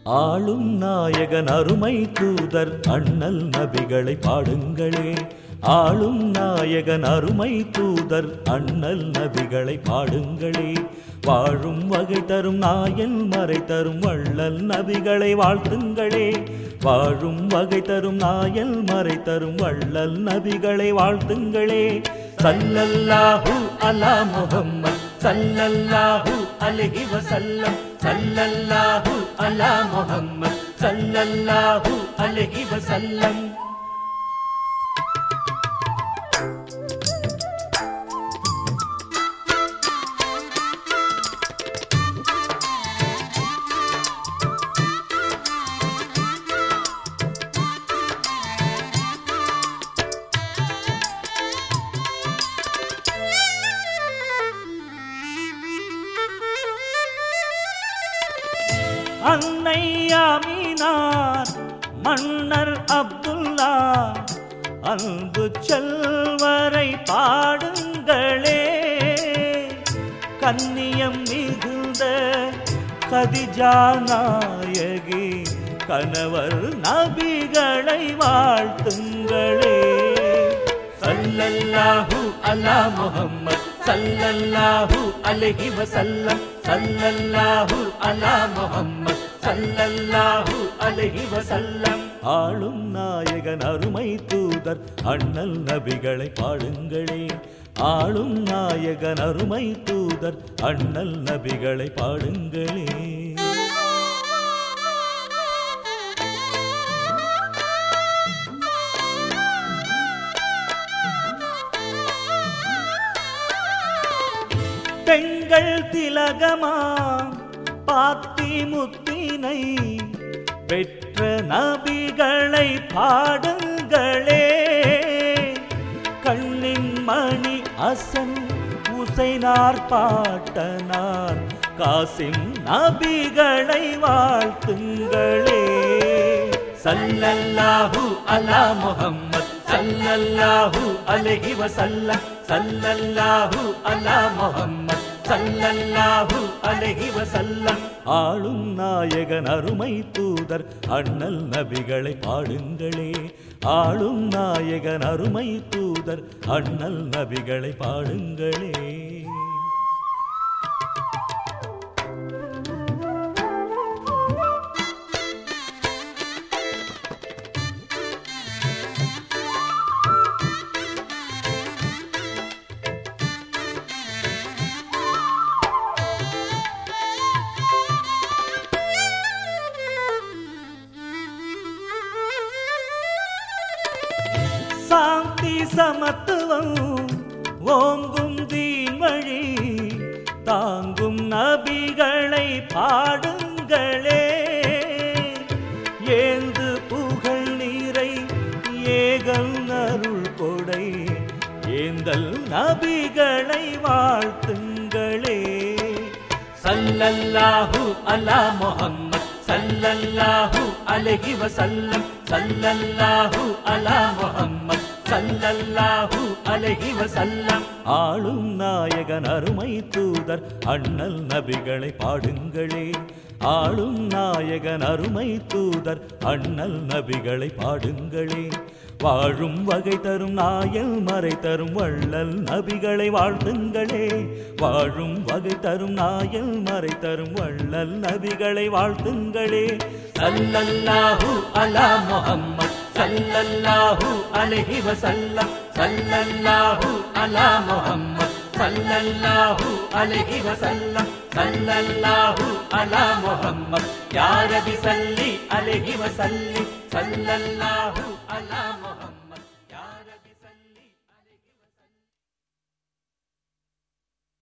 ஆளும் நாயகன் அருமை தூதர் அண்ணல் நபிகளை பாடுங்களே ஆளும் நாயகன் அருமை தூதர் அண்ணல் நபிகளை பாடுங்களே வாழும் வகை தரும் நாயன் மறை தரும் வள்ளல் நபிகளை வாழ்த்துங்களே வாழும் வகை தரும் நாயல் மறை தரும் வள்ளல் நபிகளை வாழ்த்துங்களே சல்லல்லாஹு அலா முஹம்மத் சல்லல்லாஹு அலைஹி வஸல்லம் சல்லல்லாஹு அலா முஹம்மத் சல்லல்லாஹு அலைஹி வஸல்லம் அன்னை அமீனார் மன்னர் அப்துல்லா அன்பு செல்வரை பாடுங்களே கன்னியம் மிகுந்த கதிஜா நாயகி கணவர் நபிகளை வாழ்த்துங்களே சல்லல்லாஹு அலா முஹம்மத் சல்லல்லாஹு அலைஹி வஸல்லம் சல்லல்லாஹு அலா முஹம்மத் சல்லல்லாஹு அலைஹி வஸல்லம் ஆளும் நாயகன் அருமை தூதர் அண்ணல் நபிகளை பாடுங்களே ஆளும் நாயகன் அருமை தூதர் அண்ணல் நபிகளை பாடுங்களே பெண்கள் திலகமாம் பாத்தி முத்தினை பெற்ற நபிகளை பாடுங்களே கண்ணின் மணி அசன் உசைனார் பாட்டனார் காசிம் நபிகளை வாழ்த்துங்களே சல்லல்லாஹு அலா முஹம்மத் சல்லல்லாஹு அலைஹி வஸல்லம் சல்லல்லாஹு அலா முஹம்மத் சல்லல்லாஹு அலைஹி வஸல்லம் ஆளும் நாயகன் அருமை தூதர் அண்ணல் நபிகளை பாடுங்களே ஆளும் நாயகன் அருமை தூதர் அண்ணல் நபிகளை பாடுங்களே சாந்தி சமத்துவம் ஓங்கும் தீன் வழி தாங்கும் நபிகளை பாடுங்களே ஏந்து புகழ் நீரை ஏகல் அருள் கொடை ஏந்தல் நபிகளை வாழ்த்துங்களே சல்லல்லாஹு அலா முஹம்மத் சல்லல்லாஹு அலைஹி வஸல்லம் சல்லல்லாஹு அலா முஹம்மத் சல்லல்லாஹு அலைஹி வஸல்லம் ஆளும் நாயகன் அருமை தூதர் அண்ணல் நபிகளை பாடுங்களே ஆளும் நாயகன் அருமை தூதர் அண்ணல் நபிகளை பாடுங்களே வாழும் வகை தரும் நாயல் மறை தரும் வள்ளல் நபிகளை வாழ்த்துங்களே வாழும் வகை தரும் நாயல் மறை தரும் வள்ளல் நபிகளை வாழ்த்துங்களே சல்லல்லாஹு அலா முஹம்மத் சல்லல்லாஹு அலைஹி வஸல்லம் சல்லல்லாஹு அலா முஹம்மத் சல்லல்லாஹு அலைஹி வஸல்லம் சல்லல்லாஹு அலா முஹம்மத் யா ரபி சல்லி அலைஹி வஸல்லிம் சல்லல்லாஹு அலா முஹம்மத்